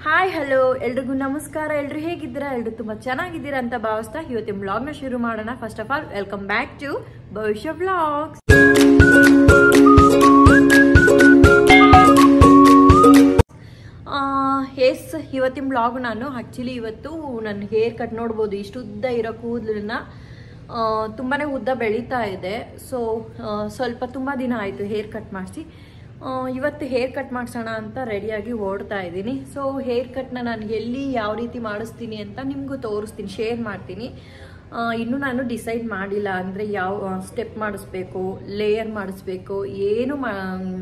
hi hello ಎಲ್ರಿಗೂ ನಮಸ್ಕಾರ ಎಲ್ರು ಹೇಗಿದ್ದೀರಾ ಎಲ್ರು ತುಂಬಾ ಚೆನ್ನಾಗಿದ್ದೀರಾ ಅಂತ ಭಾವಿಸ್ತಾ ಇವತ್ತಿನ ಬ್ಲಾಗ್ನ ಶುರು ಮಾಡೋಣ first of all welcome back to Bhavishya blogs ಎಸ್ ಇವತ್ತಿನ ಬ್ಲಾಗ್ ನಾನು ಆ್ಯಕ್ಚುಲಿ ಇವತ್ತು ನನ್ನ ಹೇರ್ ಕಟ್ ನೋಡ್ಬೋದು ಇಷ್ಟು ಉದ್ದ ಇರೋ ಕೂದಲನ್ನ ತುಂಬಾ ಉದ್ದ ಬೆಳೀತಾ ಇದೆ ಸೊ ಸ್ವಲ್ಪ ತುಂಬ ದಿನ ಆಯಿತು ಹೇರ್ ಕಟ್ ಮಾಡಿಸಿ ಇವತ್ತು ಹೇರ್ ಕಟ್ ಮಾಡಿಸೋಣ ಅಂತ ರೆಡಿಯಾಗಿ ಓಡ್ತಾ ಇದ್ದೀನಿ ಸೊ ಹೇರ್ ಕಟ್ನ ನಾನು ಎಲ್ಲಿ ಯಾವ ರೀತಿ ಮಾಡಿಸ್ತೀನಿ ಅಂತ ನಿಮಗೂ ತೋರಿಸ್ತೀನಿ ಶೇರ್ ಮಾಡ್ತೀನಿ ಆ, ಇನ್ನೂ ನಾನು ಡಿಸೈಡ್ ಮಾಡಿಲ್ಲ ಅಂದರೆ ಯಾವ ಸ್ಟೆಪ್ ಮಾಡಿಸ್ಬೇಕು ಲೇಯರ್ ಮಾಡಿಸ್ಬೇಕು ಏನು ಮಾ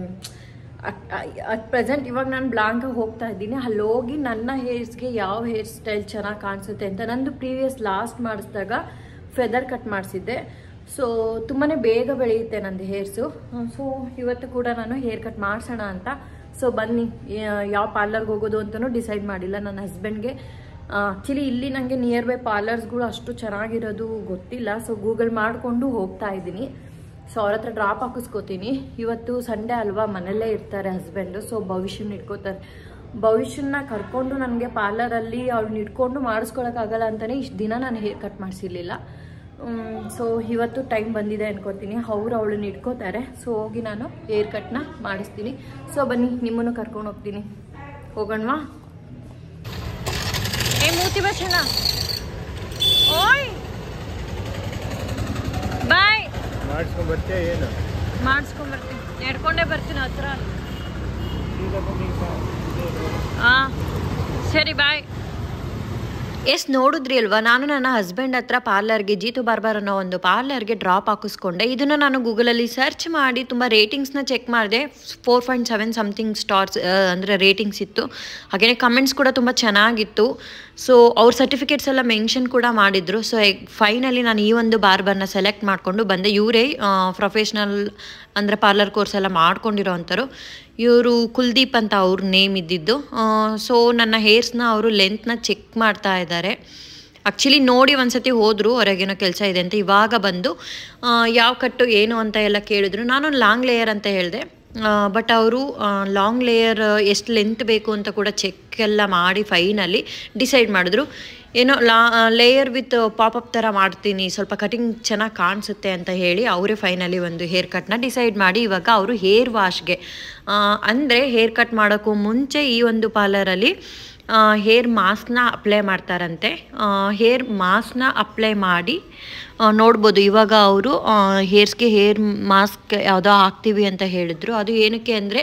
ಅಟ್ ಪ್ರೆಸೆಂಟ್ ಇವಾಗ ನಾನು ಬ್ಲಾಂಕಾಗಿ ಹೋಗ್ತಾ ಇದ್ದೀನಿ ಅಲ್ಲಿ ಹೋಗಿ ನನ್ನ ಹೇರ್ಸ್ಗೆ ಯಾವ ಹೇರ್ ಸ್ಟೈಲ್ ಚೆನ್ನಾಗಿ ಕಾಣಿಸುತ್ತೆ ಅಂತ ನಂದು ಪ್ರೀವಿಯಸ್ ಲಾಸ್ಟ್ ಮಾಡಿಸಿದಾಗ ಫೆದರ್ ಕಟ್ ಮಾಡಿಸಿದ್ದೆ ಸೊ ತುಂಬಾ ಬೇಗ ಬೆಳೆಯುತ್ತೆ ನಂದು ಹೇರ್ಸು ಸೊ ಇವತ್ತು ಕೂಡ ನಾನು ಹೇರ್ ಕಟ್ ಮಾಡಿಸೋಣ ಅಂತ ಸೊ ಬನ್ನಿ ಯಾ- ಯಾವ ಪಾರ್ಲರ್ಗೆ ಹೋಗೋದು ಅಂತಲೂ ಡಿಸೈಡ್ ಮಾಡಿಲ್ಲ ನನ್ನ ಹಸ್ಬೆಂಡ್ಗೆ ಆ್ಯಕ್ಚುಲಿ ಇಲ್ಲಿ ನನಗೆ ನಿಯರ್ ಬೈ ಪಾರ್ಲರ್ಸ್ಗಳು ಅಷ್ಟು ಚೆನ್ನಾಗಿರೋದು ಗೊತ್ತಿಲ್ಲ ಸೊ ಗೂಗಲ್ ಮಾಡಿಕೊಂಡು ಹೋಗ್ತಾ ಇದ್ದೀನಿ ಸೊ ಅವ್ರ ಹತ್ರ ಡ್ರಾಪ್ ಹಾಕಿಸ್ಕೋತೀನಿ ಇವತ್ತು ಸಂಡೇ ಅಲ್ವಾ ಮನೆಯಲ್ಲೇ ಇರ್ತಾರೆ ಹಸ್ಬೆಂಡು ಸೊ ಭವಿಷ್ಯನ ಇಟ್ಕೋತಾರೆ ಭವಿಷ್ಯನ ಕರ್ಕೊಂಡು ನನಗೆ ಪಾರ್ಲರಲ್ಲಿ ಅವ್ಳನ್ನ ಇಟ್ಕೊಂಡು ಮಾಡಿಸ್ಕೊಳಕ್ಕಾಗಲ್ಲ ಅಂತಲೇ ಇಷ್ಟು ದಿನ ನಾನು ಹೇರ್ ಕಟ್ ಮಾಡಿಸಿರ್ಲಿಲ್ಲ ಸೊ ಇವತ್ತು ಟೈಮ್ ಬಂದಿದೆ ಅನ್ಕೋತೀನಿ ಅವ್ರು ಅವಳನ್ನ ಇಟ್ಕೋತಾರೆ ಸೊ ಹೋಗಿ ನಾನು ಹೇರ್ ಕಟ್ನ ಮಾಡಿಸ್ತೀನಿ ಸೊ ಬನ್ನಿ ನಿಮ್ಮನ್ನು ಕರ್ಕೊಂಡು ಹೋಗ್ತೀನಿ ಹೋಗೋಣವಾ ಏ ಮೂತಿ ಬಚ್ಚಣ ಓಯ್ ಬಾಯ್ ಮಾಡಿಸ್ಕೊಂಡ್ ಬರ್ತೀಯ ಏನು ಮಾಡಿಸ್ಕೊಂಡ್ ಬರ್ತೀನಿ ನಡ್ಕೊಂಡೇ ಬರ್ತೀನಿ ಹತ್ರ ಹಾಂ ಸರಿ ಬಾಯ್ ಎಸ್ ನೋಡಿದ್ರಿ ಅಲ್ವಾ ನಾನು ನನ್ನ ಹಸ್ಬೆಂಡ್ ಹತ್ರ ಪಾರ್ಲರ್ಗೆ ಜೀತು ಬಾರ್ಬರ್ ಅನ್ನೋ ಒಂದು ಪಾರ್ಲರ್ಗೆ ಡ್ರಾಪ್ ಹಾಕಿಸ್ಕೊಂಡೆ ಇದನ್ನು ನಾನು ಗೂಗಲಲ್ಲಿ ಸರ್ಚ್ ಮಾಡಿ ತುಂಬ ರೇಟಿಂಗ್ಸ್ನ ಚೆಕ್ ಮಾಡಿದೆ four point seven something stars ಅಂದರೆ ರೇಟಿಂಗ್ಸ್ ಇತ್ತು ಹಾಗೆಯೇ ಕಮೆಂಟ್ಸ್ ಕೂಡ ತುಂಬ ಚೆನ್ನಾಗಿತ್ತು ಸೊ ಅವ್ರ ಸರ್ಟಿಫಿಕೇಟ್ಸ್ ಎಲ್ಲ ಮೆನ್ಷನ್ ಕೂಡ ಮಾಡಿದ್ರು ಸೊ ಫೈನಲಿ ನಾನು ಈ ಒಂದು ಬಾರ್ಬರ್ನ ಸೆಲೆಕ್ಟ್ ಮಾಡಿಕೊಂಡು ಬಂದೆ ಇವರೇ ಪ್ರೊಫೆಷ್ನಲ್ ಅಂದರೆ ಪಾರ್ಲರ್ ಕೋರ್ಸ್ ಎಲ್ಲ ಮಾಡ್ಕೊಂಡಿರೋ ಅಂಥವ್ರು ಇವರು ಕುಲ್ದೀಪ್ ಅಂತ ಅವ್ರ ನೇಮ್ ಇದ್ದಿದ್ದು ಸೊ ನನ್ನ ಹೇರ್ಸ್ನ ಅವರು ಲೆಂತ್ನ ಚೆಕ್ ಮಾಡ್ತಾ ಇದ್ದಾರೆ ಆ್ಯಕ್ಚುಲಿ ನೋಡಿ ಒಂದ್ಸತಿ ಹೋದರು ಹೊರಗೇನೋ ಕೆಲಸ ಇದೆ ಅಂತ ಇವಾಗ ಬಂದು ಆ, ಯಾವ ಕಟ್ಟು ಏನು ಅಂತ ಎಲ್ಲ ಕೇಳಿದ್ರು ನಾನು ಲಾಂಗ್ ಲೇಯರ್ ಅಂತ ಹೇಳಿದೆ ಬಟ್ ಅವರು ಲಾಂಗ್ ಲೇಯರ್ ಎಷ್ಟು ಲೆಂತ್ ಬೇಕು ಅಂತ ಕೂಡ ಚೆಕ್ ಎಲ್ಲ ಮಾಡಿ ಫೈನಲ್ಲಿ ಡಿಸೈಡ್ ಮಾಡಿದ್ರು ಏನೋ ಲಾ ಲೇಯರ್ ವಿತ್ ಪಾಪಪ್ ಥರ ಮಾಡ್ತೀನಿ ಸ್ವಲ್ಪ ಕಟಿಂಗ್ ಚೆನ್ನಾಗಿ ಕಾಣಿಸುತ್ತೆ ಅಂತ ಹೇಳಿ ಅವರೇ ಫೈನಲಿ ಒಂದು ಹೇರ್ ಕಟ್ನ ಡಿಸೈಡ್ ಮಾಡಿ ಇವಾಗ ಅವರು ಹೇರ್ ವಾಶ್ಗೆ ಅಂದರೆ ಹೇರ್ ಕಟ್ ಮಾಡೋಕ್ಕೂ ಮುಂಚೆ ಈ ಒಂದು ಪಾರ್ಲರಲ್ಲಿ ಹೇರ್ ಮಾಸ್ಕ್ನ ಅಪ್ಲೈ ಮಾಡ್ತಾರಂತೆ ಹೇರ್ ಮಾಸ್ಕ್ನ ಅಪ್ಲೈ ಮಾಡಿ ಆ, ನೋಡ್ಬೋದು ಇವಾಗ ಅವರು ಹೇರ್ಸ್ಗೆ ಹೇರ್ ಮಾಸ್ಕ್ ಯಾವುದೋ ಹಾಕ್ತೀವಿ ಅಂತ ಹೇಳಿದ್ರು ಅದು ಏನಕ್ಕೆ ಅಂದರೆ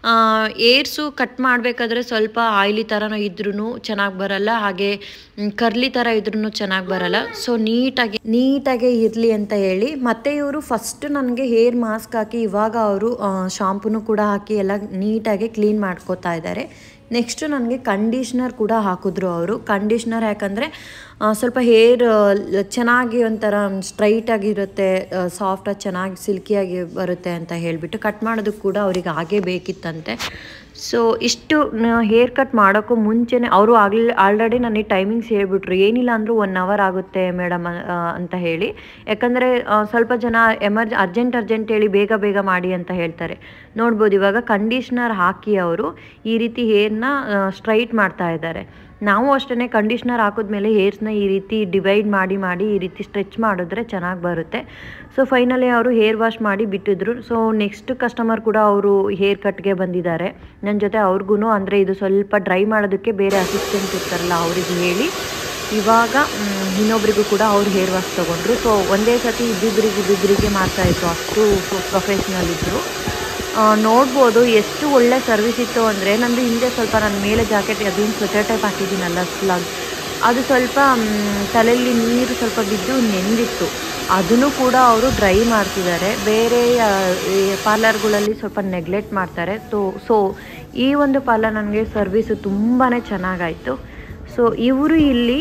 ಏರ್ಸು ಕಟ್ ಮಾಡಬೇಕಾದ್ರೆ ಸ್ವಲ್ಪ ಆಯ್ಲಿ ಥರನೂ ಇದ್ರೂ ಚೆನ್ನಾಗಿ ಬರಲ್ಲ ಹಾಗೆ ಕರ್ಲಿ ಥರ ಇದ್ರೂ ಚೆನ್ನಾಗಿ ಬರಲ್ಲ ಸೊ ನೀಟಾಗಿ ನೀಟಾಗೆ ಇರಲಿ ಅಂತ ಹೇಳಿ ಮತ್ತೆ ಇವರು ಫಸ್ಟ್ ನನಗೆ ಹೇರ್ ಮಾಸ್ಕ್ ಹಾಕಿ ಇವಾಗ ಅವರು ಶಾಂಪೂನು ಕೂಡ ಹಾಕಿ ಎಲ್ಲ ನೀಟಾಗಿ ಕ್ಲೀನ್ ಮಾಡ್ಕೋತಾ ಇದ್ದಾರೆ ನೆಕ್ಸ್ಟು ನನಗೆ ಕಂಡೀಷ್ನರ್ ಕೂಡ ಹಾಕಿದ್ರು ಅವರು ಕಂಡೀಷ್ನರ್ ಯಾಕಂದರೆ ಸ್ವಲ್ಪ ಹೇರ್ ಚೆನ್ನಾಗಿ ಒಂಥರ ಸ್ಟ್ರೈಟಾಗಿರುತ್ತೆ ಸಾಫ್ಟಾಗಿ ಚೆನ್ನಾಗಿ ಸಿಲ್ಕಿಯಾಗಿ ಬರುತ್ತೆ ಅಂತ ಹೇಳಿಬಿಟ್ಟು ಕಟ್ ಮಾಡೋದಕ್ಕೆ ಕೂಡ ಅವ್ರಿಗೆ ಹಾಗೇ ಬೇಕಿತ್ತಂತೆ ಸೊ ಇಷ್ಟು ಹೇರ್ ಕಟ್ ಮಾಡೋಕ್ಕೂ ಮುಂಚೆನೇ ಅವರು ಆಗಲಿ ಆಲ್ರೆಡಿ ನನಗೆ ಟೈಮಿಂಗ್ಸ್ ಹೇಳ್ಬಿಟ್ರು ಏನಿಲ್ಲ ಅಂದರೂ ಒನ್ ಅವರ್ ಆಗುತ್ತೆ ಮೇಡಮ್ ಅಂತ ಹೇಳಿ ಯಾಕಂದರೆ ಸ್ವಲ್ಪ ಜನ ಎಮರ್ಜ್ ಅರ್ಜೆಂಟ್ ಅರ್ಜೆಂಟ್ ಹೇಳಿ ಬೇಗ ಬೇಗ ಮಾಡಿ ಅಂತ ಹೇಳ್ತಾರೆ ನೋಡ್ಬೋದು ಇವಾಗ ಕಂಡೀಷ್ನರ್ ಹಾಕಿ ಅವರು ಈ ರೀತಿ ಹೇರ್ನ ಸ್ಟ್ರೈಟ್ ಮಾಡ್ತಾ ಇದ್ದಾರೆ ನಾವು ಅಷ್ಟೇ ಕಂಡೀಷ್ನರ್ ಹಾಕಿದ್ಮೇಲೆ ಹೇರ್ಸ್ನ ಈ ರೀತಿ ಡಿವೈಡ್ ಮಾಡಿ ಮಾಡಿ ಈ ರೀತಿ ಸ್ಟ್ರೆಚ್ ಮಾಡಿದ್ರೆ ಚೆನ್ನಾಗಿ ಬರುತ್ತೆ ಸೊ ಫೈನಲಿ ಅವರು ಹೇರ್ ವಾಶ್ ಮಾಡಿ ಬಿಟ್ಟಿದ್ರು ಸೊ ನೆಕ್ಸ್ಟ್ ಕಸ್ಟಮರ್ ಕೂಡ ಅವರು ಹೇರ್ ಕಟ್ಗೆ ಬಂದಿದ್ದಾರೆ ನನ್ನ ಜೊತೆ ಅವ್ರಿಗೂ ಅಂದರೆ ಇದು ಸ್ವಲ್ಪ ಡ್ರೈ ಮಾಡೋದಕ್ಕೆ ಬೇರೆ ಅಸಿಸ್ಟೆಂಟ್ ಇರ್ತಾರಲ್ಲ ಅವರಿಗೆ ಹೇಳಿ ಇವಾಗ ಮ್, ಇನ್ನೊಬ್ರಿಗೂ ಕೂಡ ಅವ್ರು ಹೇರ್ ವಾಶ್ ತೊಗೊಂಡ್ರು ಸೊ ಒಂದೇ ಸತಿ ಇಬ್ಬಿಬ್ಬರಿಗೆ ಇಬ್ಬಿಬ್ಬರಿಗೆ ಮಾಡ್ತಾಯಿದ್ರು ಅಷ್ಟು ಪ್ರೊಫೆಷ್ನಲ್ ಇದ್ದರು ಆ, ನೋಡ್ಬೋದು ಎಷ್ಟು ಒಳ್ಳೆ ಸರ್ವಿಸ್ ಇತ್ತು ಅಂದರೆ ನಂದು ಹಿಂದೆ ಸ್ವಲ್ಪ ನನ್ನ ಮೇಲೆ ಜಾಕೆಟ್ ಅದೇನು ಸ್ವೆಟರ್ ಟೈಪ್ ಹಾಕಿದ್ದೀನಲ್ಲ ಸ್ಲಗ್ ಅದು ಸ್ವಲ್ಪ ಮ್, ತಲೆಯಲ್ಲಿ ನೀರು ಸ್ವಲ್ಪ ಬಿದ್ದು ನೆಂದಿತ್ತು ಅದನ್ನು ಕೂಡ ಅವರು ಡ್ರೈ ಮಾಡ್ತಿದ್ದಾರೆ ಬೇರೆ ಪಾರ್ಲರ್ಗಳಲ್ಲಿ ಸ್ವಲ್ಪ ನೆಗ್ಲೆಕ್ಟ್ ಮಾಡ್ತಾರೆ ಸೊ ಸೊ ಈ ಒಂದು ಪಾರ್ಲರ್ ನನಗೆ ಸರ್ವಿಸು ತುಂಬಾ ಚೆನ್ನಾಗಾಯಿತು ಸೊ ಇವರು ಇಲ್ಲಿ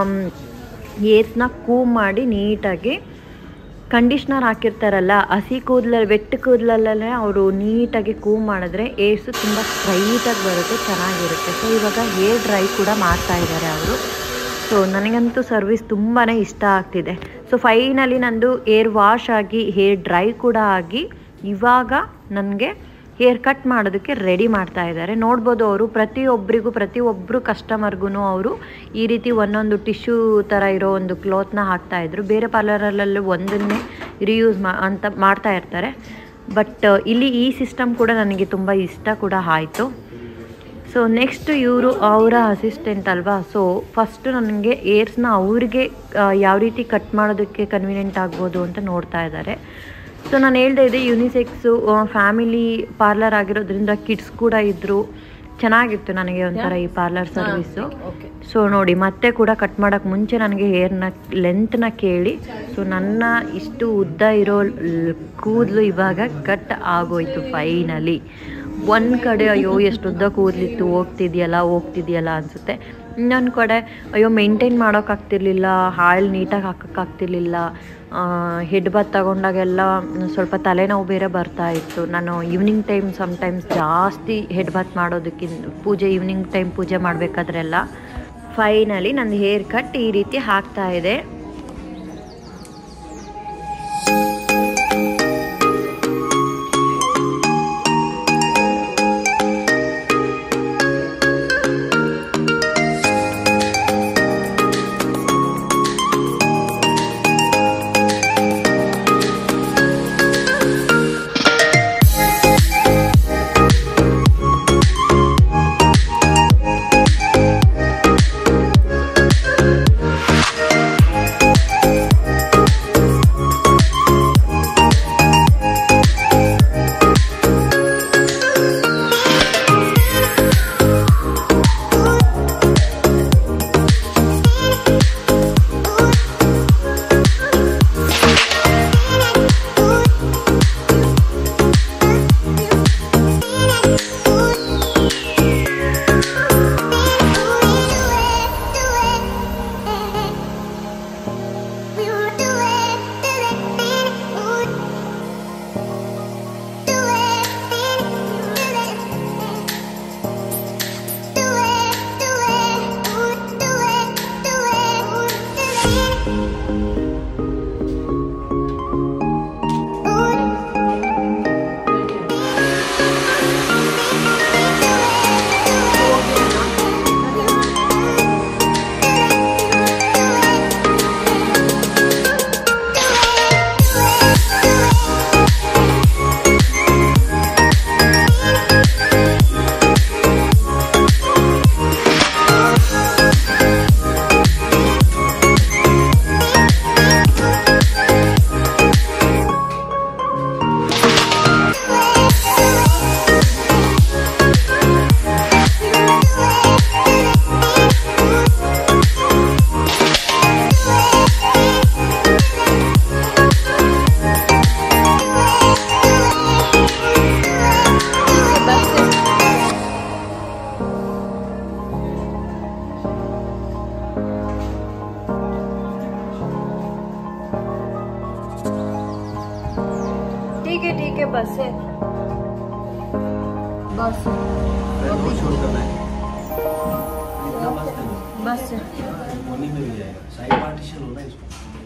ಏರ್ಸ್ನ ಕೂಮ್ ಮಾಡಿ ನೀಟಾಗಿ ಕಂಡೀಷ್ನರ್ ಹಾಕಿರ್ತಾರಲ್ಲ ಹಸಿ ಕೂದಲಲ್ಲಿ ವೆಟ್ ಕೂದಲಲ್ಲೇ ಅವರು ನೀಟಾಗಿ ಕೂಮ್ ಮಾಡಿದ್ರೆ ಏರ್ಸು ತುಂಬ ಸ್ಟ್ರೈಟಾಗಿ ಬರುತ್ತೆ ಚೆನ್ನಾಗಿರುತ್ತೆ ಸೊ ಇವಾಗ ಹೇರ್ ಡ್ರೈ ಕೂಡ ಮಾಡ್ತಾ ಇದ್ದಾರೆ ಅವರು ಸೊ ನನಗಂತೂ ಸರ್ವಿಸ್ ತುಂಬಾ ಇಷ್ಟ ಆಗ್ತಿದೆ ಸೊ ಫೈನಲಿ ನಂದು ಏರ್ ವಾಶ್ ಆಗಿ ಹೇರ್ ಡ್ರೈ ಕೂಡ ಆಗಿ ಇವಾಗ ನನಗೆ ಹೇರ್ ಕಟ್ ಮಾಡೋದಕ್ಕೆ ರೆಡಿ ಮಾಡ್ತಾ ಇದ್ದಾರೆ ನೋಡ್ಬೋದು ಅವರು ಪ್ರತಿಯೊಬ್ಬರಿಗೂ ಪ್ರತಿಯೊಬ್ಬರು ಕಸ್ಟಮರ್ಗೂ ಅವರು ಈ ರೀತಿ ಒಂದೊಂದು ಟಿಶ್ಯೂ ಥರ ಇರೋ ಒಂದು ಕ್ಲೋತ್ನ ಹಾಕ್ತಾ ಇದ್ರು ಬೇರೆ ಪಾರ್ಲರಲ್ಲೂ ಒಂದನ್ನೇ ರಿಯೂಸ್ ಮಾ ಅಂತ ಮಾಡ್ತಾ ಇರ್ತಾರೆ ಬಟ್ ಇಲ್ಲಿ ಈ ಸಿಸ್ಟಮ್ ಕೂಡ ನನಗೆ ತುಂಬ ಇಷ್ಟ ಕೂಡ ಆಯಿತು ಸೊ ನೆಕ್ಸ್ಟ್ ಇವರು ಅವರ ಅಸಿಸ್ಟೆಂಟ್ ಅಲ್ವಾ ಸೊ ಫಸ್ಟು ನನಗೆ ಏರ್ಸ್ನ ಅವ್ರಿಗೆ ಆ, ಯಾವ ರೀತಿ ಕಟ್ ಮಾಡೋದಕ್ಕೆ ಕನ್ವೀನಿಯೆಂಟ್ ಆಗ್ಬೋದು ಅಂತ ನೋಡ್ತಾ ಇದ್ದಾರೆ ಸೊ ನಾನು ಹೇಳ್ದೆ ಇದೆ ಯುನಿಸೆಕ್ಸು ಫ್ಯಾಮಿಲಿ ಪಾರ್ಲರ್ ಆಗಿರೋದ್ರಿಂದ ಕಿಡ್ಸ್ ಕೂಡ ಇದ್ದರು ಚೆನ್ನಾಗಿತ್ತು ನನಗೆ ಒಂಥರ ಈ ಪಾರ್ಲರ್ ಸರ್ವಿಸು ಸೊ ನೋಡಿ ಮತ್ತೆ ಕೂಡ ಕಟ್ ಮಾಡೋಕ್ಕೆ ಮುಂಚೆ ನನಗೆ ಹೇರ್ನ ಲೆಂತ್ನ ಕೇಳಿ ಸೊ ನನ್ನ ಇಷ್ಟು ಉದ್ದ ಇರೋ ಕೂದಲು ಇವಾಗ ಕಟ್ ಆಗೋಯ್ತು ಫೈನಲಿ ಒಂದು ಕಡೆ ಅಯ್ಯೋ ಎಷ್ಟು ಉದ್ದ ಕೂದಲಿತ್ತು ಹೋಗ್ತಿದೆಯಲ್ಲ ಹೋಗ್ತಿದೆಯಲ್ಲ ಅನಿಸುತ್ತೆ ಇನ್ನೊಂದು ಕಡೆ ಅಯ್ಯೋ ಮೇಂಟೈನ್ ಮಾಡೋಕ್ಕಾಗ್ತಿರ್ಲಿಲ್ಲ ಆಯಿಲ್ ನೀಟಾಗಿ ಹಾಕೋಕ್ಕಾಗ್ತಿರ್ಲಿಲ್ಲ ಹೆಡ್ ಬಾತ್ ತಗೊಂಡಾಗೆಲ್ಲ ಸ್ವಲ್ಪ ತಲೆನೋವು ಬೇರೆ ಬರ್ತಾ ಇತ್ತು ನಾನು ಈವ್ನಿಂಗ್ ಟೈಮ್ ಸಮ್ಟೈಮ್ಸ್ ಜಾಸ್ತಿ ಹೆಡ್ ಬಾತ್ ಮಾಡೋದಕ್ಕಿಂತ ಪೂಜೆ ಈವ್ನಿಂಗ್ ಟೈಮ್ ಪೂಜೆ ಮಾಡಬೇಕಾದ್ರೆಲ್ಲ ಫೈನಲಿ ನನ್ನ ಹೇರ್ ಕಟ್ ಈ ರೀತಿ ಆಗ್ತಾ ಇದೆ ठीक है ठीक है बस है बस बहुत शोर कर रहा है इतना बस है बस है मॉर्निंग में भी जाएगा साइड पार्टीशन होना है इसको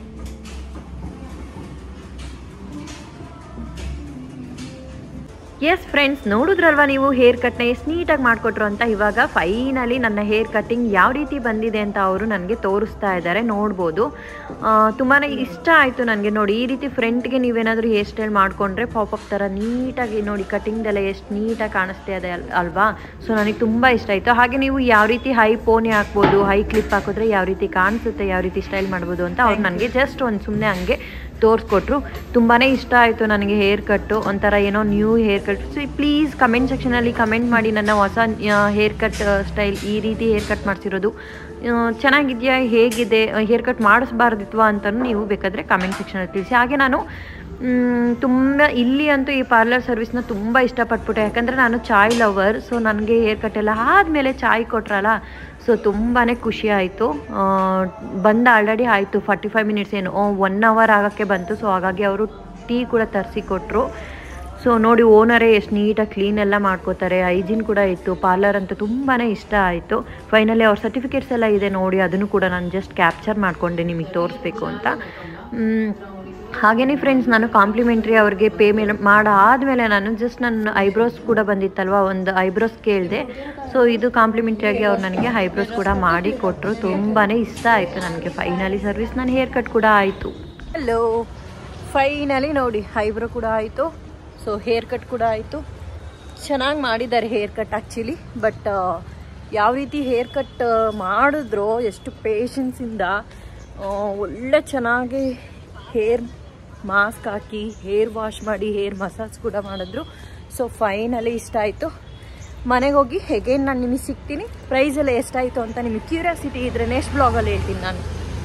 ಎಸ್ ಫ್ರೆಂಡ್ಸ್ ನೋಡಿದ್ರಲ್ವಾ ನೀವು ಹೇರ್ ಕಟ್ನ ಎಷ್ಟು ನೀಟಾಗಿ ಮಾಡಿಕೊಟ್ರು ಅಂತ ಇವಾಗ ಫೈನಲಿ ನನ್ನ ಹೇರ್ ಕಟ್ಟಿಂಗ್ ಯಾವ ರೀತಿ ಬಂದಿದೆ ಅಂತ ಅವರು ನನಗೆ ತೋರಿಸ್ತಾ ಇದ್ದಾರೆ ನೋಡ್ಬೋದು ತುಂಬಾ ಇಷ್ಟ ಆಯಿತು ನನಗೆ ನೋಡಿ ಈ ರೀತಿ ಫ್ರಂಟ್ಗೆ ನೀವೇನಾದರೂ ಹೇರ್ ಸ್ಟೈಲ್ ಮಾಡಿಕೊಂಡ್ರೆ ಪಾಪಪ್ ಥರ ನೀಟಾಗಿ ನೋಡಿ ಕಟಿಂಗ್ದೆಲ್ಲ ಎಷ್ಟು ನೀಟಾಗಿ ಕಾಣಿಸ್ತಾ ಇದೆ ಅಲ್ ಅಲ್ವಾ ಸೊ ನನಗೆ ತುಂಬ ಇಷ್ಟ ಆಯಿತು ಹಾಗೆ ನೀವು ಯಾವ ರೀತಿ ಹೈ ಪೋನಿ ಹಾಕ್ಬೋದು ಹೈ ಕ್ಲಿಪ್ ಹಾಕಿದ್ರೆ ಯಾವ ರೀತಿ ಕಾಣಿಸುತ್ತೆ ಯಾವ ರೀತಿ ಸ್ಟೈಲ್ ಮಾಡ್ಬೋದು ಅಂತ ಅವ್ರು ನನಗೆ ಜಸ್ಟ್ ಒಂದು ಸುಮ್ಮನೆ ಹಂಗೆ ತೋರಿಸ್ಕೊಟ್ರು ತುಂಬಾ ಇಷ್ಟ ಆಯಿತು ನನಗೆ ಹೇರ್ ಕಟ್ಟು ಒಂಥರ ಏನೋ new haircut so please comment ಸೆಕ್ಷನಲ್ಲಿ ಕಮೆಂಟ್ ಮಾಡಿ ನನ್ನ ಹೊಸ ಹೇರ್ ಕಟ್ ಸ್ಟೈಲ್ ಈ ರೀತಿ ಹೇರ್ ಕಟ್ ಮಾಡಿಸಿರೋದು ಚೆನ್ನಾಗಿದೆಯಾ ಹೇಗಿದೆ ಹೇರ್ ಕಟ್ ಮಾಡಿಸ್ಬಾರ್ದಿತ್ವಾ ಅಂತಲೂ ನೀವು ಬೇಕಾದರೆ ಕಮೆಂಟ್ ಸೆಕ್ಷನಲ್ಲಿ ತಿಳಿಸಿ ಹಾಗೆ ನಾನು ಮ್, ತುಂಬ ಇಲ್ಲಿ ಅಂತೂ ಈ ಪಾರ್ಲರ್ ಸರ್ವಿಸ್ನ ತುಂಬ ಇಷ್ಟಪಟ್ಬಿಟ್ಟೆ ಯಾಕಂದರೆ ನಾನು ಚಾಯ್ ಲವರ್ ಸೊ ನನಗೆ ಹೇರ್ ಕಟ್ ಎಲ್ಲ ಆದಮೇಲೆ ಚಾಯ್ ಕೊಟ್ರಲ್ಲ ಸೊ ತುಂಬಾ ಖುಷಿ ಆಯಿತು ಬಂದು ಆಲ್ರೆಡಿ ಆಯಿತು ಫಾರ್ಟಿ ಫೈವ್ ಮಿನಿಟ್ಸ್ ಏನು ಒನ್ ಅವರ್ ಆಗೋಕ್ಕೆ ಬಂತು ಸೊ ಹಾಗಾಗಿ ಅವರು ಟೀ ಕೂಡ ತರಿಸಿ ಕೊಟ್ಟರು ಸೊ ನೋಡಿ ಓನರೇ ಎಷ್ಟು ನೀಟಾಗಿ ಕ್ಲೀನ್ ಎಲ್ಲ ಮಾಡ್ಕೋತಾರೆ ಹೈಜೀನ್ ಕೂಡ ಇತ್ತು ಪಾರ್ಲರ್ ಅಂತ ತುಂಬಾ ಇಷ್ಟ ಆಯಿತು ಫೈನಲಿ ಅವ್ರ ಸರ್ಟಿಫಿಕೇಟ್ಸ್ ಎಲ್ಲ ಇದೆ ನೋಡಿ ಅದನ್ನು ಕೂಡ ನಾನು ಜಸ್ಟ್ ಕ್ಯಾಪ್ಚರ್ ಮಾಡಿಕೊಂಡೆ ನಿಮಗೆ ತೋರಿಸ್ಬೇಕು ಅಂತ ಹಾಗೆಯೇ ಫ್ರೆಂಡ್ಸ್ ನಾನು ಕಾಂಪ್ಲಿಮೆಂಟ್ರಿ ಅವ್ರಿಗೆ ಪೇಮೆಂಟ್ ಮಾಡಾದಮೇಲೆ ನಾನು ಜಸ್ಟ್ ನನ್ನ ಐಬ್ರೋಸ್ ಕೂಡ ಬಂದಿತ್ತಲ್ವ ಒಂದು ಐಬ್ರೋಸ್ ಕೇಳಿದೆ ಸೊ ಇದು ಕಾಂಪ್ಲಿಮೆಂಟ್ರಿಯಾಗಿ ಅವ್ರು ನನಗೆ ಐಬ್ರೋಸ್ ಕೂಡ ಮಾಡಿ ಕೊಟ್ಟರು ತುಂಬಾ ಇಷ್ಟ ಆಯಿತು ನನಗೆ ಫೈನಲಿ ಸರ್ವಿಸ್ ನನ್ನ ಹೇರ್ ಕಟ್ ಕೂಡ ಆಯಿತು ಹಲೋ ಫೈನಲಿ ನೋಡಿ ಐಬ್ರೋ ಕೂಡ ಆಯಿತು ಸೊ ಹೇರ್ ಕಟ್ ಕೂಡ ಆಯಿತು ಚೆನ್ನಾಗಿ ಮಾಡಿದ್ದಾರೆ ಹೇರ್ ಕಟ್ ಆ್ಯಕ್ಚುಲಿ ಬಟ್ ಯಾವ ರೀತಿ ಹೇರ್ ಕಟ್ ಮಾಡಿದ್ರೋ ಎಷ್ಟು ಪೇಷನ್ಸಿಂದ ಒಳ್ಳೆ ಚೆನ್ನಾಗಿ ಹೇರ್ ಮಾಸ್ಕ್ ಹಾಕಿ ಹೇರ್ ವಾಶ್ ಮಾಡಿ ಹೇರ್ ಮಸಾಜ್ ಕೂಡ ಮಾಡಿದ್ರು ಸೊ ಫೈನಲಿ ಇಷ್ಟ ಆಯಿತು ಮನೆಗೆ ಹೋಗಿ ಹೇಗೇನು ನಾನು ನಿಮಗೆ ಸಿಗ್ತೀನಿ ಪ್ರೈಸ್ ಎಲ್ಲ ಎಷ್ಟಾಯಿತು ಅಂತ ನಿಮಗೆ ಕ್ಯೂರಿಯಾಸಿಟಿ ಇದ್ದರೆ ನೆಕ್ಸ್ಟ್ ಬ್ಲಾಗಲ್ಲಿ ಹೇಳ್ತೀನಿ ನಾನು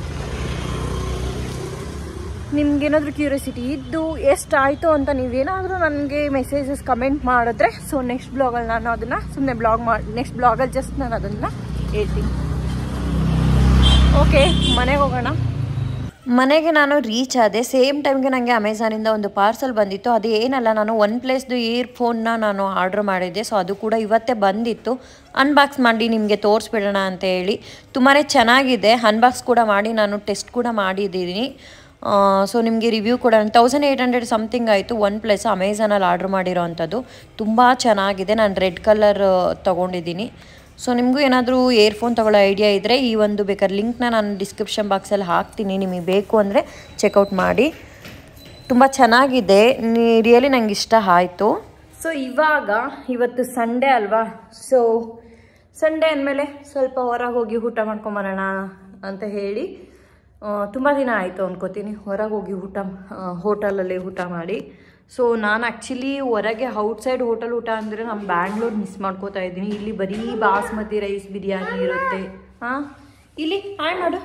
ನಿಮ್ಗೇನಾದರೂ ಕ್ಯೂರಿಯಾಸಿಟಿ ಇದ್ದು ಎಷ್ಟಾಯಿತು ಅಂತ ನೀವೇನಾದರೂ ನನಗೆ ಮೆಸೇಜಸ್ ಕಮೆಂಟ್ ಮಾಡಿದ್ರೆ ಸೊ ನೆಕ್ಸ್ಟ್ ಬ್ಲಾಗಲ್ಲಿ ನಾನು ಅದನ್ನು ಸುಮ್ಮನೆ ಬ್ಲಾಗ್ ಮಾಡಿ ನೆಕ್ಸ್ಟ್ ಬ್ಲಾಗಲ್ಲಿ ಜಸ್ಟ್ ನಾನು ಅದನ್ನು ಹೇಳ್ತೀನಿ ಓಕೆ ಮನೆಗೆ ಹೋಗೋಣ ಮನೆಗೆ ನಾನು ರೀಚ್ ಆದೆ ಸೇಮ್ ಟೈಮ್ಗೆ ನನಗೆ ಅಮೆಝಾನಿಂದ ಒಂದು ಪಾರ್ಸಲ್ ಬಂದಿತ್ತು ಅದು ಏನಲ್ಲ ನಾನು ಒನ್ ಪ್ಲೇಸ್ದು ಇಯರ್ಫೋನ್ನ ನಾನು ಆರ್ಡ್ರ್ ಮಾಡಿದ್ದೆ ಸೊ ಅದು ಕೂಡ ಇವತ್ತೇ ಬಂದಿತ್ತು ಅನ್ಬಾಕ್ಸ್ ಮಾಡಿ ನಿಮಗೆ ತೋರಿಸ್ಬಿಡೋಣ ಅಂತ ಹೇಳಿ ತುಂಬಾ ಚೆನ್ನಾಗಿದೆ ಅನ್ಬಾಕ್ಸ್ ಕೂಡ ಮಾಡಿ ನಾನು ಟೆಸ್ಟ್ ಕೂಡ ಮಾಡಿದ್ದೀನಿ ಸೊ ನಿಮಗೆ ರಿವ್ಯೂ ಕೂಡ ತೌಸಂಡ್ ಏಯ್ಟ್ ಹಂಡ್ರೆಡ್ ಸಮಥಿಂಗ್ ಆಯಿತು ಒನ್ ಪ್ಲಸ್ ಅಮೆಝಾನಲ್ಲಿ ಆರ್ಡ್ರ್ ಮಾಡಿರೋ ಅಂಥದ್ದು ತುಂಬ ಚೆನ್ನಾಗಿದೆ ನಾನು ರೆಡ್ ಕಲರ್ ತೊಗೊಂಡಿದ್ದೀನಿ ಸೊ ನಿಮಗೂ ಏನಾದರೂ ಇಯರ್ಫೋನ್ ತೊಗೊಳ್ಳೋ ಐಡಿಯಾ ಇದ್ದರೆ ಈ ಒಂದು ಬೇಕಾದ್ರೆ ಲಿಂಕ್ನ ನಾನು ಡಿಸ್ಕ್ರಿಪ್ಷನ್ ಬಾಕ್ಸಲ್ಲಿ ಹಾಕ್ತೀನಿ ನಿಮಗೆ ಬೇಕು ಅಂದರೆ ಚೆಕ್ಔಟ್ ಮಾಡಿ ತುಂಬ ಚೆನ್ನಾಗಿದೆ ರಿಯಲಿ ನಂಗೆ ಇಷ್ಟ ಆಯಿತು ಸೊ ಇವಾಗ ಇವತ್ತು ಸಂಡೇ ಅಲ್ವಾ ಸೊ ಸಂಡೇ ಅಂದಮೇಲೆ ಸ್ವಲ್ಪ ಹೊರಗೆ ಹೋಗಿ ಊಟ ಮಾಡ್ಕೊಂಬರೋಣ ಅಂತ ಹೇಳಿ ತುಂಬ ದಿನ ಆಯಿತು ಅನ್ಕೋತೀನಿ ಹೊರಗೆ ಹೋಗಿ ಊಟ ಹೋಟೆಲಲ್ಲಿ ಊಟ ಮಾಡಿ ಸೊ ನಾನು ಆ್ಯಕ್ಚುಲಿ ಹೊರಗೆ ಔಟ್ಸೈಡ್ ಹೋಟೆಲ್ ಊಟ ಅಂದರೆ ನಮ್ಮ ಬ್ಯಾಂಗ್ಳೂರ್ ಮಿಸ್ ಮಾಡ್ಕೋತಾ ಇದ್ದೀನಿ ಇಲ್ಲಿ ಬರೀ ಬಾಸ್ಮತಿ ರೈಸ್ ಬಿರಿಯಾನಿ ಇರುತ್ತೆ ಹಾಂ ಇಲ್ಲಿ ಹಾಯ್ ಮಾಡು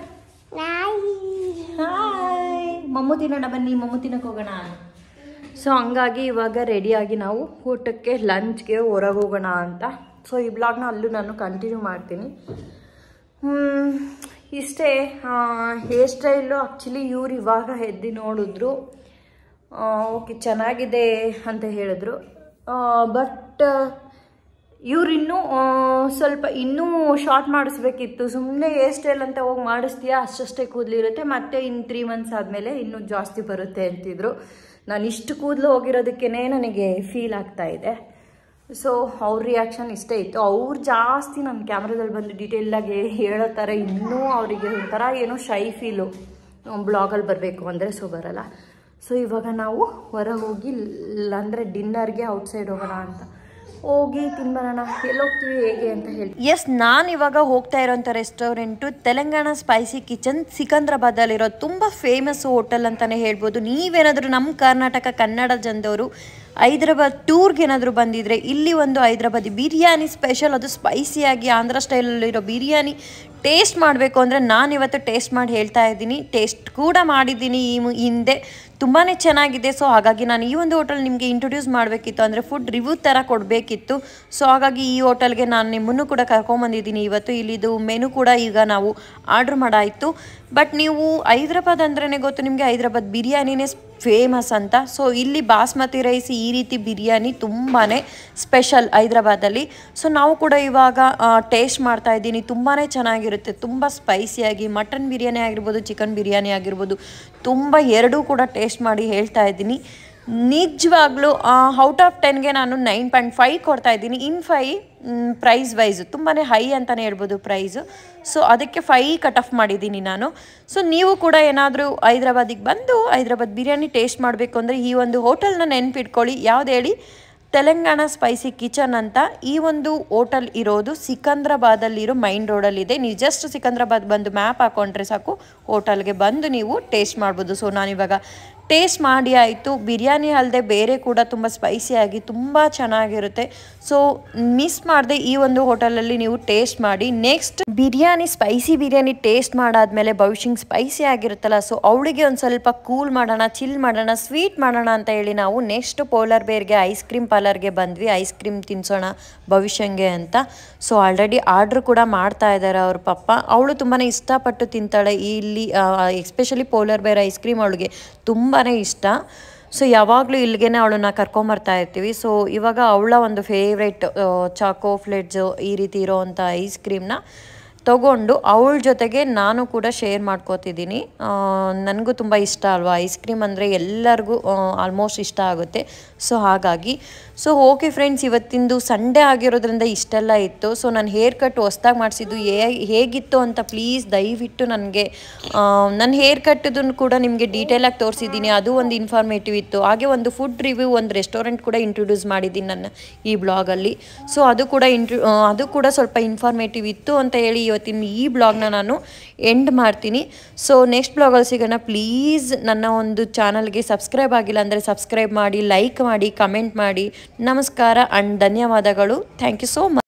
ಹಾಯ್ ಮಮ್ಮು ತಿನ್ನೋಣ ಬನ್ನಿ ಮಮ್ಮು ತಿನ್ನಕ್ಕೆ ಹೋಗೋಣ ಸೊ ಹಂಗಾಗಿ ಇವಾಗ ರೆಡಿಯಾಗಿ ನಾವು ಊಟಕ್ಕೆ ಲಂಚ್ಗೆ ಹೊರಗೆ ಹೋಗೋಣ ಅಂತ ಸೊ ಈ ಬ್ಲಾಗ್ನ ಅಲ್ಲೂ ನಾನು ಕಂಟಿನ್ಯೂ ಮಾಡ್ತೀನಿ ಹ್ಮ್, ಇಷ್ಟೇ ಹೇರ್ ಸ್ಟೈಲು ಆ್ಯಕ್ಚುಲಿ ಇವ್ರು ಇವಾಗ ಎದ್ದು ನೋಡಿದ್ರು ಓಕೆ ಚೆನ್ನಾಗಿದೆ ಅಂತ ಹೇಳಿದ್ರು ಬಟ್ ಇವ್ರು ಇನ್ನೂ ಆ, ಸ್ವಲ್ಪ ಇನ್ನೂ ಶಾರ್ಟ್ ಮಾಡಿಸ್ಬೇಕಿತ್ತು ಸುಮ್ಮನೆ ಹೇರ್ ಸ್ಟೈಲ್ ಅಂತ ಹೋಗಿ ಮಾಡಿಸ್ತೀಯಾ ಅಷ್ಟಷ್ಟೇ ಕೂದಲಿರುತ್ತೆ ಮತ್ತೆ ಇನ್ನು ತ್ರೀ ಮಂತ್ಸ್ ಆದಮೇಲೆ ಇನ್ನೂ ಜಾಸ್ತಿ ಬರುತ್ತೆ ಅಂತಿದ್ರು ನಾನು ಇಷ್ಟು ಕೂದಲು ಹೋಗಿರೋದಕ್ಕೇ ನನಗೆ ಫೀಲ್ ಆಗ್ತಾ ಇದೆ ಸೊ ಅವ್ರ ರಿಯಾಕ್ಷನ್ ಇಷ್ಟೇ ಇತ್ತು ಅವ್ರು ಜಾಸ್ತಿ ನನ್ನ ಕ್ಯಾಮ್ರಾದಲ್ಲಿ ಬಂದು ಡೀಟೇಲಾಗಿ ಹೇಳೋ ಥರ ಇನ್ನೂ ಅವರಿಗೆ ಒಂಥರ ಏನೋ ಶೈ ಫೀಲು ಬ್ಲಾಗಲ್ಲಿ ಬರಬೇಕು ಅಂದರೆ ಸೊ ಬರಲ್ಲ ಸೊ ಇವಾಗ ನಾವು ಹೊರಗೆ ಹೋಗಿ ಲ್- ಅಂದರೆ ಡಿನ್ನರ್ಗೆ ಔಟ್ಸೈಡ್ ಹೋಗೋಣ ಅಂತ ಹೋಗಿ ತಿನ್ಬರೋಣ ಎಲ್ಲೋಗ್ತೀವಿ ಹೇಗೆ ಅಂತ ಹೇಳಿ ಎಸ್ ನಾನು ಇವಾಗ ಹೋಗ್ತಾ ಇರೋಂಥ ರೆಸ್ಟೋರೆಂಟು ತೆಲಂಗಾಣ ಸ್ಪೈಸಿ ಕಿಚನ್ ಸಿಕಂದ್ರಾಬಾದಲ್ಲಿರೋ ತುಂಬ ಫೇಮಸ್ ಹೋಟೆಲ್ ಅಂತಲೇ ಹೇಳ್ಬೋದು ನೀವೇನಾದರೂ ನಮ್ಮ ಕರ್ನಾಟಕ ಕನ್ನಡ ಜನದವರು ಹೈದ್ರಾಬಾದ್ ಟೂರ್ಗೆ ಏನಾದರೂ ಬಂದಿದ್ರೆ ಇಲ್ಲಿ ಒಂದು ಹೈದ್ರಾಬಾದಿ ಬಿರಿಯಾನಿ ಸ್ಪೆಷಲ್ ಅದು ಸ್ಪೈಸಿಯಾಗಿ ಆಂಧ್ರ ಸ್ಟೈಲಲ್ಲಿರೋ ಬಿರಿಯಾನಿ ಟೇಸ್ಟ್ ಮಾಡಬೇಕು ಅಂದರೆ ನಾನು ಇವತ್ತು ಟೇಸ್ಟ್ ಮಾಡಿ ಹೇಳ್ತಾ ಇದ್ದೀನಿ ಟೇಸ್ಟ್ ಕೂಡ ಮಾಡಿದ್ದೀನಿ ಈ ಮು- ಹಿಂದೆ ತುಂಬಾ ಚೆನ್ನಾಗಿದೆ ಸೊ ಹಾಗಾಗಿ ನಾನು ಈ ಒಂದು ಹೋಟೆಲ್ ನಿಮಗೆ ಇಂಟ್ರೊಡ್ಯೂಸ್ ಮಾಡಬೇಕಿತ್ತು ಅಂದರೆ ಫುಡ್ ರಿವ್ಯೂ ಥರ ಕೊಡಬೇಕಿತ್ತು ಸೊ ಹಾಗಾಗಿ ಈ ಹೋಟೆಲ್ಗೆ ನಾನು ನಿಮ್ಮನ್ನು ಕೂಡ ಕರ್ಕೊಂಬಂದಿದ್ದೀನಿ ಇವತ್ತು ಇಲ್ಲಿದು ಮೆನು ಕೂಡ ಈಗ ನಾವು ಆರ್ಡ್ರ್ ಮಾಡಾಯಿತು ಬಟ್ ನೀವು ಹೈದ್ರಾಬಾದ್ ಅಂದ್ರೇ ಗೊತ್ತು ನಿಮಗೆ ಹೈದ್ರಾಬಾದ್ ಬಿರಿಯಾನಿನೇ ಫೇಮಸ್ ಅಂತ ಸೊ ಇಲ್ಲಿ ಬಾಸ್ಮತಿ ರೈಸ್ ಈ ರೀತಿ ಬಿರಿಯಾನಿ ತುಂಬಾ ಸ್ಪೆಷಲ್ ಹೈದ್ರಾಬಾದಲ್ಲಿ ಸೊ ನಾವು ಕೂಡ ಇವಾಗ ಟೇಸ್ಟ್ ಮಾಡ್ತಾ ಇದ್ದೀನಿ ತುಂಬಾ ಚೆನ್ನಾಗಿರುತ್ತೆ ತುಂಬ ಸ್ಪೈಸಿಯಾಗಿ ಮಟನ್ ಬಿರಿಯಾನಿ ಆಗಿರ್ಬೋದು ಚಿಕನ್ ಬಿರಿಯಾನಿ ಆಗಿರ್ಬೋದು ತುಂಬ ಎರಡೂ ಕೂಡ ಟೇಸ್ಟ್ ಮಾಡಿ ಹೇಳ್ತಾ ಇದ್ದೀನಿ ನಿಜವಾಗ್ಲೂ ಔಟ್ ಆಫ್ ಟೆನ್ಗೆ ನಾನು ನೈನ್ ಪಾಯಿಂಟ್ ಫೈವ್ ಕೊಡ್ತಾ ಇದ್ದೀನಿ ಇನ್ ಫೈ ಪ್ರೈಸ್ ವೈಸ್ ತುಂಬಾ ಹೈ ಅಂತಲೇ ಹೇಳ್ಬೋದು ಪ್ರೈಸು ಸೊ ಅದಕ್ಕೆ ಫೈ ಕಟ್ ಆಫ್ ಮಾಡಿದ್ದೀನಿ ನಾನು ಸೊ ನೀವು ಕೂಡ ಏನಾದರೂ ಹೈದ್ರಾಬಾದಿಗೆ ಬಂದು ಹೈದ್ರಾಬಾದ್ ಬಿರಿಯಾನಿ ಟೇಸ್ಟ್ ಮಾಡಬೇಕು ಅಂದರೆ ಈ ಒಂದು ಹೋಟೆಲ್ನ ನೆನ್ಪಿಟ್ಕೊಳ್ಳಿ ಯಾವ್ದು ಹೇಳಿ ತೆಲಂಗಾಣ ಸ್ಪೈಸಿ ಕಿಚನ್ ಅಂತ ಈ ಒಂದು ಹೋಟೆಲ್ ಇರೋದು ಸಿಕಂದ್ರಾಬಾದಲ್ಲಿರೋ ಮೈನ್ ರೋಡಲ್ಲಿದೆ ನೀವು ಜಸ್ಟ್ ಸಿಕಂದ್ರಾಬಾದ್ ಬಂದು ಮ್ಯಾಪ್ ಹಾಕೊಂಡ್ರೆ ಸಾಕು ಹೋಟೆಲ್ಗೆ ಬಂದು ನೀವು ಟೇಸ್ಟ್ ಮಾಡ್ಬೋದು ಸೊ ನಾನಿವಾಗ ಟೇಸ್ಟ್ ಮಾಡಿ ಆಯಿತು ಬಿರಿಯಾನಿ ಅಲ್ಲದೆ ಬೇರೆ ಕೂಡ ತುಂಬ ಸ್ಪೈಸಿಯಾಗಿ ತುಂಬ ಚೆನ್ನಾಗಿರುತ್ತೆ ಸೊ ಮಿಸ್ ಮಾಡದೆ ಈ ಒಂದು ಹೋಟೆಲಲ್ಲಿ ನೀವು ಟೇಸ್ಟ್ ಮಾಡಿ next biryani spicy biryani taste ಮಾಡಾದ್ಮೇಲೆ ಭವಿಷ್ಯಂಗ್ ಸ್ಪೈಸಿ ಆಗಿರುತ್ತಲ್ಲ ಸೊ ಅವಳಿಗೆ ಒಂದು ಸ್ವಲ್ಪ ಕೂಲ್ ಮಾಡೋಣ ಚಿಲ್ ಮಾಡೋಣ ಸ್ವೀಟ್ ಮಾಡೋಣ ಅಂತ ಹೇಳಿ ನಾವು ನೆಕ್ಸ್ಟ್ ಪೋಲಾರ್ ಬೇರ್ಗೆ ಐಸ್ ಕ್ರೀಮ್ ಪಾರ್ಲರ್ಗೆ ಬಂದ್ವಿ ಐಸ್ ಕ್ರೀಮ್ ತಿನ್ಸೋಣ ಭವಿಷ್ಯಂಗೆ ಅಂತ ಸೊ ಆಲ್ರೆಡಿ ಆರ್ಡ್ರ್ ಕೂಡ ಮಾಡ್ತಾ ಇದ್ದಾರೆ ಅವ್ರ ಪಪ್ಪ ಅವಳು ತುಂಬಾ ಇಷ್ಟಪಟ್ಟು ತಿಂತಾಳೆ ಇಲ್ಲಿ especially polar bear ice cream ಅವಳಿಗೆ ತುಂಬಾ ಇಷ್ಟ ಸೊ ಯಾವಾಗಲೂ ಇಲ್ಲಿಗೆ ಅವಳನ್ನ ಕರ್ಕೊಂಬರ್ತಾ ಇರ್ತೀವಿ ಸೊ ಇವಾಗ ಅವಳ ಒಂದು ಫೇವ್ರೆಟ್ ಚಾಕೋ ಫ್ಲೆಡ್ಜು ಈ ರೀತಿ ಇರೋವಂಥ ಐಸ್ ಕ್ರೀಮ್ನ ತಗೊಂಡು ಅವಳ ಜೊತೆಗೆ ನಾನು ಕೂಡ ಶೇರ್ ಮಾಡ್ಕೋತಿದ್ದೀನಿ ನನಗೂ ತುಂಬ ಇಷ್ಟ ಅಲ್ವಾ ಐಸ್ ಕ್ರೀಮ್ ಅಂದರೆ ಎಲ್ಲರಿಗೂ ಆಲ್ಮೋಸ್ಟ್ ಇಷ್ಟ ಆಗುತ್ತೆ ಸೊ ಹಾಗಾಗಿ ಸೊ ಓಕೆ ಫ್ರೆಂಡ್ಸ್ ಇವತ್ತಿಂದು ಸಂಡೇ ಆಗಿರೋದ್ರಿಂದ ಇಷ್ಟೆಲ್ಲ ಇತ್ತು ಸೊ ನಾನು ಹೇರ್ ಕಟ್ ಹೊಸ್ದಾಗಿ ಮಾಡಿಸಿದ್ದು ಹೇಗಿತ್ತು ಅಂತ ಪ್ಲೀಸ್ ದಯವಿಟ್ಟು ನನಗೆ ನನ್ನ ಹೇರ್ ಕಟ್ಟದನ್ನು ಕೂಡ ನಿಮಗೆ ಡೀಟೇಲಾಗಿ ತೋರಿಸಿದ್ದೀನಿ ಅದು ಒಂದು ಇನ್ಫಾರ್ಮೇಟಿವ್ ಇತ್ತು ಹಾಗೆ ಒಂದು ಫುಡ್ ರಿವ್ಯೂ ಒಂದು ರೆಸ್ಟೋರೆಂಟ್ ಕೂಡ ಇಂಟ್ರೊಡ್ಯೂಸ್ ಮಾಡಿದ್ದೀನಿ ನನ್ನ ಈ ಬ್ಲಾಗಲ್ಲಿ ಸೊ ಅದು ಕೂಡ ಇಂಟ್ರು ಅದು ಕೂಡ ಸ್ವಲ್ಪ ಇನ್ಫಾರ್ಮೇಟಿವ್ ಇತ್ತು ಅಂತ ಹೇಳಿ ಇವತ್ತಿನ ಈ ಬ್ಲಾಗ್ನ ನಾನು ಎಂಡ್ ಮಾಡ್ತೀನಿ ಸೊ ನೆಕ್ಸ್ಟ್ ಬ್ಲಾಗಲ್ಲಿ ಸಿಗೋಣ ಪ್ಲೀಸ್ ನನ್ನ ಒಂದು ಚಾನಲ್ಗೆ ಸಬ್ಸ್ಕ್ರೈಬ್ ಆಗಿಲ್ಲ ಅಂದರೆ ಸಬ್ಸ್ಕ್ರೈಬ್ ಮಾಡಿ ಲೈಕ್ ಮಾಡಿ ಕಮೆಂಟ್ ಮಾಡಿ ನಮಸ್ಕಾರ ಆ್ಯಂಡ್ ಧನ್ಯವಾದಗಳು ಥ್ಯಾಂಕ್ ಯು ಸೋ ಮಚ್